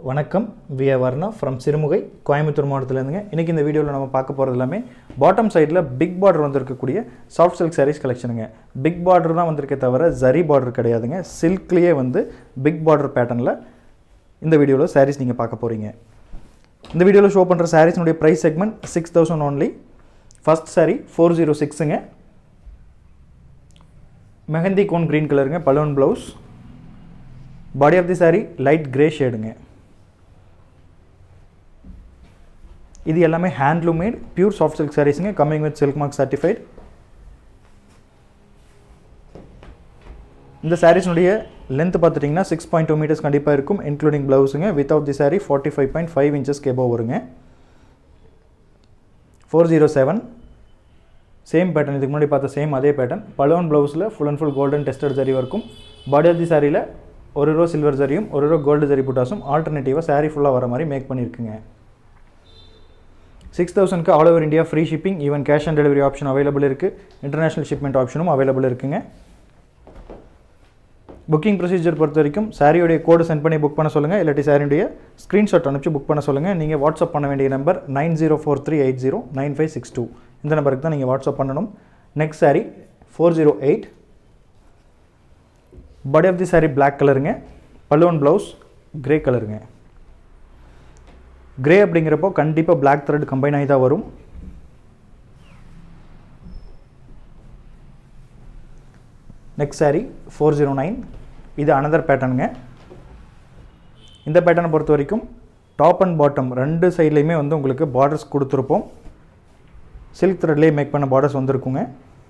வணக்கம் விய வர்ணா ஃப்ரம் சிறுமுகை கோயம்புத்தூர் மாவட்டத்திலேருந்துங்க இன்றைக்கி இந்த வீடியோவில் நம்ம பார்க்க போகிறது எல்லாமே பாட்டம் சைடில் பிக் பார்டர் வந்திருக்கக்கூடிய சாஃப்ட் சில்க் சாரீஸ் கலெக்ஷனுங்க பிக் பார்டர் தான் வந்திருக்கே தவிர ஜரி பார்டர் கிடையாதுங்க சில்க்லேயே வந்து பிக் பார்டர் பேட்டர்னில் இந்த வீடியோவில் சாரீஸ் நீங்கள் பார்க்க போகிறீங்க இந்த வீடியோவில் ஷோ பண்ணுற சாரீஸ்னுடைய price segment six thousand only first sari four zero சிக்ஸுங்க மெஹந்தி கோன் க்ரீன் கலருங்க balloon blouse body of the sari light grey ஷேடுங்க இது எல்லாமே handloom made pure soft silk சாரீஸுங்க coming with silk mark certified இந்த சாரீஸ்னுடைய லென்த் பார்த்துட்டிங்கன்னா சிக்ஸ் பாயிண்ட் டூ மீட்டர்ஸ் கண்டிப்பாக இருக்கும் இன்க்ளூடிங் ப்ளவுஸுங்க without the sari forty five point five inches கேபோ வருங்க four zero seven same pattern இதுக்கு முன்னாடி பார்த்த சேம் அதே பேட்டர்ன் பலோன் ப்ளவுஸில் full and full golden tested zari இருக்கும் பாடி ஆஃப் தி சாரியில் ஒரு ரோ சில்வர் ஜரியும் ஒரு ரோ கோல்டு ஜரி புட்டாஸும் ஆல்டர்னேட்டிவாக சாரீ ஃபுல்லாக வர மாதிரி மேக் பண்ணியிருக்குங்க சிக்ஸ் தௌசண்ட்க்கு all over India free shipping even cash on delivery option available இருக்குது இன்டர்நேஷனல் ஷிப்மெண்ட் ஆப்ஷனும் அவைலபிள் இருக்குங்க புக்கிங் ப்ரொசீஜர் பொறுத்த வரைக்கும் சாரியோடைய கோடு சென்ட் பண்ணி புக் பண்ண சொல்லுங்கள் இல்லாட்டி சாரியுடைய ஸ்க்ரீன்ஷாட் அனுப்பிச்சு புக் பண்ண சொல்லுங்கள் நீங்கள் வாட்ஸ்அப் பண்ண வேண்டிய number nine zero four three eight zero nine five six two இந்த நம்பருக்கு தான் நீங்கள் வாட்ஸ்அப் பண்ணணும் next sari four zero eight body of the sari black கலருங்க பலூன் ப்ளவுஸ் கிரே கலருங்க கிரே அப்படிங்கிறப்போ கண்டிப்பாக பிளாக் த்ரெட் கம்பைன் ஆகி தான் வரும் next sari four zero nine இது அனதர் பேட்டர்னுங்க இந்த பேட்டர்னை பொறுத்த வரைக்கும் டாப் அண்ட் பாட்டம் ரெண்டு சைட்லேயுமே வந்து உங்களுக்கு பார்டர்ஸ் கொடுத்துருப்போம் சில்க் த்ரெட்லேயே மேக் பண்ண பார்டர்ஸ் வந்திருக்குங்க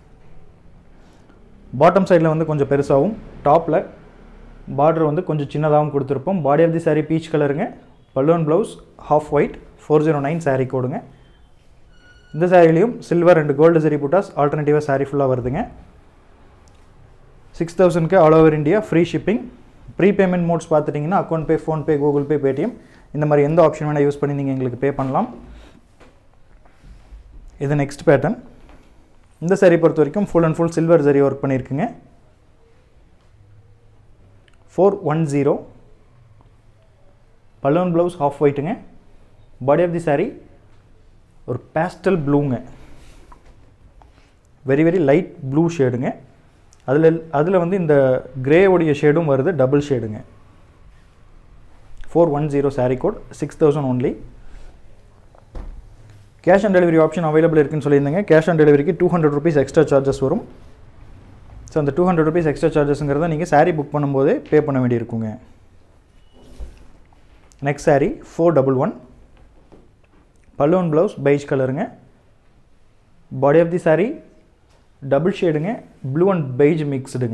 பாட்டம் சைடில் வந்து கொஞ்சம் பெருசாகவும் டாப்பில் பார்டர் வந்து கொஞ்சம் சின்னதாகவும் கொடுத்துருப்போம் body of the sari peach கலருங்க balloon blouse half white four zero nine sari கோடுங்க இந்த சாரிலையும் சில்வர் அண்ட் கோல்டு சரி புட்டாஸ் ஆல்டர்னேட்டிவாக சாரீ ஃபுல்லாக வருதுங்க சிக்ஸ் தௌசண்ட்க்கு all over India free shipping prepayment modes பார்த்துட்டிங்கன்னா account pay PhonePe Google Pay Paytm இந்த மாதிரி எந்த ஆப்ஷன் வேணால் யூஸ் பண்ணி நீங்கள் எங்களுக்கு பே பண்ணலாம் இது நெக்ஸ்ட் பேட்டர்ன் இந்த சாரீ பொறுத்த வரைக்கும் full and full silver zari work பண்ணியிருக்குங்க four one zero balloon blouse half ஒயிட்டுங்க பாடி ஆஃப் தி சாரீ ஒரு பேஸ்டல் ப்ளூங்க வெரி வெரி லைட் ப்ளூ ஷேடுங்க அதில் அதில் வந்து இந்த கிரேவுடைய ஷேடும் வருது டபுள் ஷேடுங்க four one zero sari code six thousand only cash on delivery option available இருக்குன்னு சொல்லியிருந்தேங்க கேஷ் ஆன் டெலிவரிக்கு two hundred rupees extra charges வரும் ஸோ அந்த டூ ஹண்ட்ரட் ருபீஸ் எக்ஸ்ட்ரா சார்ஜஸ்ங்கிறத நீங்கள் சாரீ புக் பண்ணும்போதே பே பண்ண வேண்டியிருக்குங்க next sari four double one balloon blouse beige கலருங்க body of the sari double ஷேடுங்க ப்ளூ அண்ட் பெய்ஜ் மிக்ஸ்டுங்க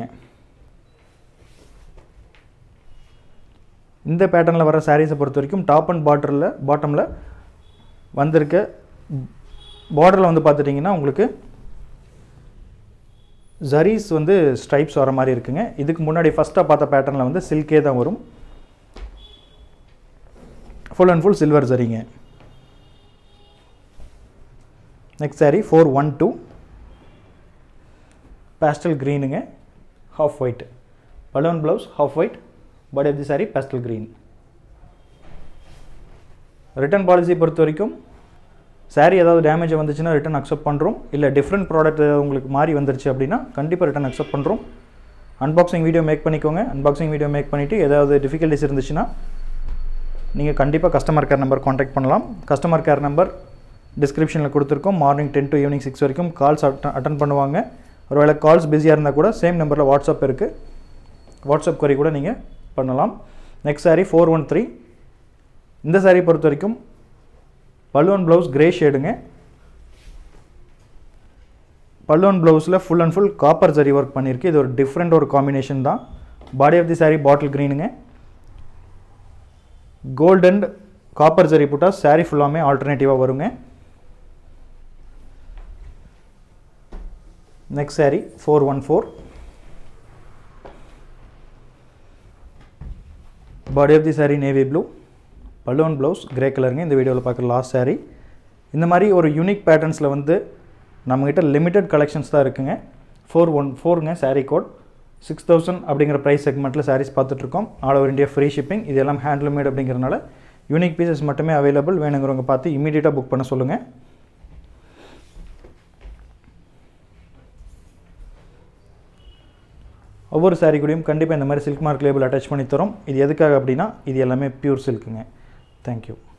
இந்த பேட்டர்னில் வர சாரீஸை பொறுத்த வரைக்கும் டாப் அண்ட் பாட்டரில் பாட்டமில் வந்திருக்க பார்டரில் வந்து பார்த்துட்டிங்கன்னா உங்களுக்கு ஜரீஸ் வந்து ஸ்ட்ரைப்ஸ் வர மாதிரி இருக்குங்க இதுக்கு முன்னாடி ஃபஸ்ட்டாக பார்த்த பேட்டர்னில் வந்து சில்கே தான் வரும் ஃபுல் அண்ட் ஃபுல் சில்வர் ஜரிங்க next sari four one two pastel க்ரீனுங்க half white balloon blouse half white body of the sari pastel green return policy பொறுத்த வரைக்கும் சாரீ ஏதாவது டேமேஜ் வந்துச்சுன்னா ரிட்டன் அக்செப்ட் பண்ணுறோம் இல்லை டிஃப்ரெண்ட் ப்ராடக்ட் உங்களுக்கு மாறி வந்துருச்சு அப்படின்னா கண்டிப்பாக ரிட்டன் அக்செப்ட் பண்ணுறோம் அன்பாக்சிங் வீடியோ மேக் பண்ணிக்கோங்க அன்பாக்சிங் வீடியோ மேக் பண்ணிவிட்டு ஏதாவது டிஃபிகல்ட்டிஸ் இருந்துச்சுன்னா நீங்கள் கண்டிப்பாக கஸ்டமர் கேர் நம்பர் காண்டாக்ட் பண்ணலாம் கஸ்டமர் கேர் நம்பர் டிஸ்கிரிப்ஷனில் கொடுத்துருக்கோம் morning ten to evening six வரைக்கும் கால்ஸ் அட்டன் அட்டன் பண்ணுவாங்க ஒருவேளை கால்ஸ் பிஸியாக இருந்தால் கூட சேம் நம்பரில் வாட்ஸ்அப் இருக்குது வாட்ஸ்அப் குறை கூட நீங்கள் பண்ணலாம் next sari four one three இந்த சாரீ பொறுத்த வரைக்கும் பலூன் ப்ளவுஸ் கிரே ஷேடுங்க பலூன் ப்ளவுஸில் full and full copper zari work பண்ணியிருக்கு இது ஒரு டிஃப்ரெண்ட் ஒரு காம்பினேஷன் தான் body of the sari bottle க்ரீனுங்க gold and copper zari butta sari ஃபுல்லாமே ஆல்டர்னேட்டிவாக வருங்க next sari four one four body of the sari navy blue balloon blouse grey கலருங்க இந்த வீடியோவில் பார்க்குற லாஸ்ட் சாரீ இந்த மாதிரி ஒரு யூனிக் பேட்டர்ன்ஸில் வந்து நம்மக்கிட்ட லிமிட்டட் கலெக்ஷன்ஸ் தான் இருக்குங்க ஃபோர் ஒன் ஃபோருங்க சாரீ கோட் சிக்ஸ் தௌசண்ட் அப்படிங்கிற ப்ரைஸ் செக்மெண்ட்டில் சாரீஸ் பார்த்துட்ருக்கோம் all over India free shipping இது எல்லாம் ஹேண்ட்லூமேட் அப்படிங்கிறனால யூனிக் பீசஸ் மட்டுமே அவைலபிள் வேணுங்கிறவங்க பார்த்து இமீடியட்டாக புக் பண்ண சொல்லுங்கள் ஒவ்வொரு சாரீ கூடயும் கண்டிப்பாக இந்த மாதிரி சில்க் மார்க் லேபிள் அட்டாச் பண்ணி தரோம் இது எதுக்காக அப்படின்னா இது எல்லாமே பியூர் சில்க்குங்க தேங்க்யூ